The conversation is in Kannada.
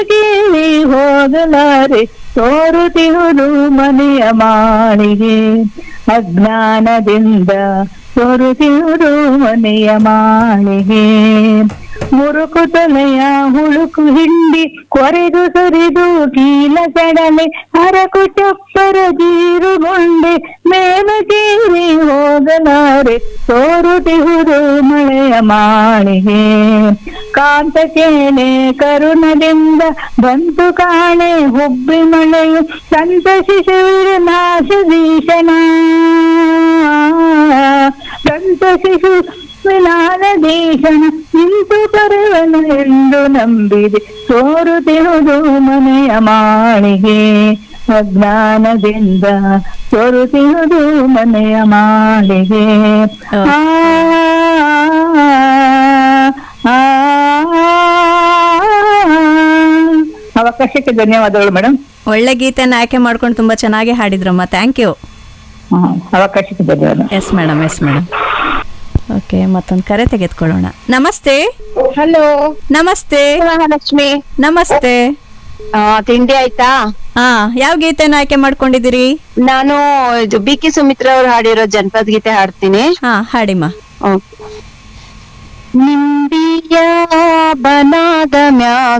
ಕೇಳಿ ಹೋಗಲಾರೆ ತೋರುತ್ತಿರುವುದು ಮನೆಯ ಮಾಳಿಗೆ ಅಜ್ಞಾನದಿಂದ ತೋರುತ್ತಿರುವುದು ಮನೆಯ ಮಾಳಿಗೆ ಮುರುಕು ತಲೆಯ ಹುಳುಕು ಹಿಂಡಿ ಕೊರೆದು ಸರಿದು ಕೀಲ ಸಡಲೆ ಹರಕು ಚಪ್ಪರ ಜೀರುಗೊಂಡೆ ಮೇಲಕೇರಿ ಹೋಗಲಾರೆ ತೋರುತ್ತಿಹುದು ಮಳೆಯ ಮಾಳಿಗೆ ಕಾಂತಕೇನೆ ಕರುಣದಿಂದ ಬಂತು ಕಾಣೆ ಹುಬ್ಬಿ ಮಳೆಯು ಸಂತಸಿಸುವಿರು ನಾಶ ಭೀಷಣ ಸಂತಸಿಸು ವಿಲಾನದೀಶನ ನಿಂತು ಬರುವನು ಎಂದು ನಂಬಿದೆ ತೋರುತ್ತಿರುವುದು ಮನೆಯ ಮಾಳಿಗೆ ಅಜ್ಞಾನದಿಂದ ತೋರುತ್ತಿರುವುದು ಮನೆಯ ಮಾಳಿಗೆ ಆ, ಆ, ಅವಕಾಶಕ್ಕೆ ಧನ್ಯವಾದಗಳು ಮೇಡಮ್ ಒಳ್ಳೆ ಗೀತೆನ ಆಯ್ಕೆ ಮಾಡ್ಕೊಂಡು ತುಂಬಾ ಚೆನ್ನಾಗಿ ಹಾಡಿದ್ರಮ್ಮ ಥ್ಯಾಂಕ್ ಯು ಅವಕಾಶಕ್ಕೆ ಧನ್ಯವಾದ yes madam yes madam okay ಮತ್ತೊಂದು ಕರೆ ತೆಗೆದುಕೊಳ್ಳೋಣ ನಮಸ್ತೆ ಹಲೋ ನಮಸ್ತೆ ಮಹಾಲಕ್ಷ್ಮಿ ನಮಸ್ತೆ ಆ, ತಿಂಡಿ ಆಯ್ತಾ ಹಾ ಯಾವ ಗೀತೆನ ಆಯ್ಕೆ ಮಾಡ್ಕೊಂಡಿದ್ದೀರಿ ನಾನು ಇದು ಬಿ ಕೆ ಸುಮಿತ್ರ ಅವ್ರು ಹಾಡಿರೋ ಜನಪದ ಗೀತೆ ಹಾಡ್ತೀನಿ ಹಾ ಹಾಡಿಮ್ಮ ನಿಂಬಿಯ ಬನಾದ ಮ್ಯಾಗ